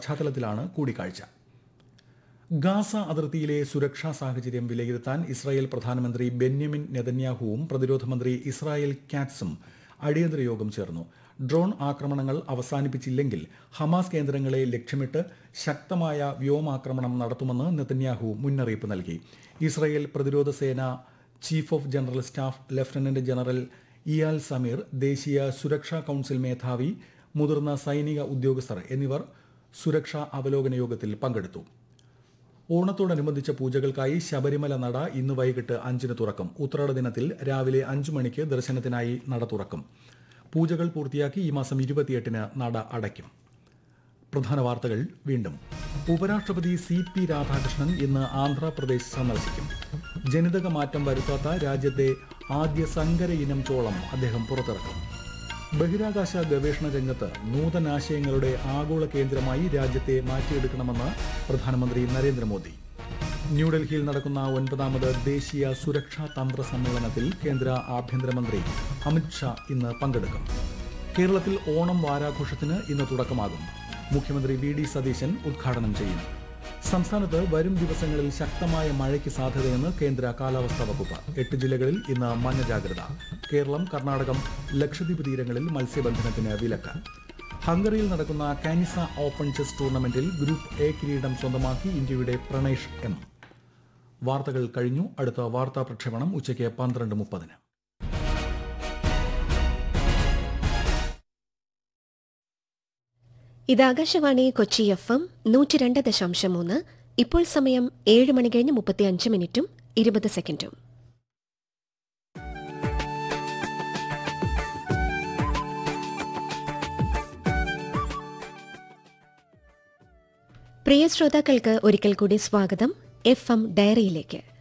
പശ്ചാത്തലത്തിലാണ് കൂടിക്കാഴ്ച ഗാസ അതിർത്തിയിലെ സുരക്ഷാ സാഹചര്യം വിലയിരുത്താൻ ഇസ്രായേൽ പ്രധാനമന്ത്രി ബെന്യമിൻ നെതന്യാഹുവും പ്രതിരോധ മന്ത്രി ഇസ്രായേൽ കാറ്റ്സും അടിയന്തര യോഗം ചേർന്നു ഡ്രോൺ ആക്രമണങ്ങൾ അവസാനിപ്പിച്ചില്ലെങ്കിൽ ഹമാസ് കേന്ദ്രങ്ങളെ ലക്ഷ്യമിട്ട് ശക്തമായ വ്യോമാക്രമണം നടത്തുമെന്ന് നെതന്യാഹു മുന്നറിയിപ്പ് നൽകി ഇസ്രായേൽ പ്രതിരോധ സേന chief of general staff lieutenant general Eyal Zamir ദേശീയ സുരക്ഷാ കൌൺസിൽ മേധാവി മുതിർന്ന സൈനിക ഉദ്യോഗസ്ഥർ എന്നിവർ സുരക്ഷാ അവലോകന യോഗത്തിൽ പങ്കെടുത്തു ഓണത്തോടനുബന്ധിച്ച പൂജകൾക്കായി ശബരിമല നട ഇന്ന് വൈകിട്ട് അഞ്ചിന് തുറക്കും ഉത്രാട ദിനത്തിൽ രാവിലെ അഞ്ചു മണിക്ക് ദർശനത്തിനായി നട തുറക്കും പൂജകൾ പൂർത്തിയാക്കി ഈ മാസം ഇരുപത്തിയെട്ടിന് നട അടയ്ക്കും പ്രധാന വാർത്തകൾ വീണ്ടും ഉപരാഷ്ട്രപതി സി പി രാധാകൃഷ്ണൻ ഇന്ന് ആന്ധ്രാപ്രദേശ് സന്ദർശിക്കും ജനിതക മാറ്റം വരുത്താത്ത രാജ്യത്തെ ആദ്യ സങ്കര ഇനം ചോളം അദ്ദേഹം പുറത്തിറക്കും ബഹിരാകാശ ഗവേഷണ രംഗത്ത് നൂതനാശയങ്ങളുടെ ആഗോള കേന്ദ്രമായി രാജ്യത്തെ മാറ്റിയെടുക്കണമെന്ന് പ്രധാനമന്ത്രി നരേന്ദ്രമോദി ന്യൂഡൽഹിയിൽ നടക്കുന്ന ഒൻപതാമത് ദേശീയ സുരക്ഷാ തന്ത്ര സമ്മേളനത്തിൽ കേന്ദ്ര ആഭ്യന്തരമന്ത്രി അമിത്ഷാ ഇന്ന് പങ്കെടുക്കും കേരളത്തിൽ ഓണം വാരാഘോഷത്തിന് ഇന്ന് തുടക്കമാകും മുഖ്യമന്ത്രി വി ഡി സതീശൻ ഉദ്ഘാടനം ചെയ്യും സംസ്ഥാനത്ത് വരും ദിവസങ്ങളിൽ ശക്തമായ മഴയ്ക്ക് സാധ്യതയെന്ന് കേന്ദ്ര കാലാവസ്ഥാ വകുപ്പ് എട്ട് ജില്ലകളിൽ ഇന്ന് മഞ്ഞ ജാഗ്രത കേരളം കർണാടകം ലക്ഷദ്വീപ് തീരങ്ങളിൽ മത്സ്യബന്ധനത്തിന് വിലക്ക് ഹംഗറിയിൽ നടക്കുന്ന കാനിസ ഓപ്പൺ ചെസ് ടൂർണമെന്റിൽ ഗ്രൂപ്പ് എ കിരീടം സ്വന്തമാക്കി ഇന്ത്യയുടെ പ്രണേഷ് എം വാർത്തകൾ കഴിഞ്ഞു അടുത്ത വാർത്താ പ്രക്ഷേപണം ഉച്ചയ്ക്ക് പന്ത്രണ്ട് മുപ്പതിന് ഇത് ആകാശവാണി കൊച്ചി എഫ് എം നൂറ്റി രണ്ട് ദശാംശം മൂന്ന് ഇപ്പോൾ സമയം ഏഴ് മണി കഴിഞ്ഞ് മുപ്പത്തി അഞ്ച് മിനിറ്റും ഇരുപത് സെക്കൻഡും പ്രിയ ശ്രോതാക്കൾക്ക് ഒരിക്കൽ കൂടി സ്വാഗതം എഫ് എം ഡയറിയിലേക്ക്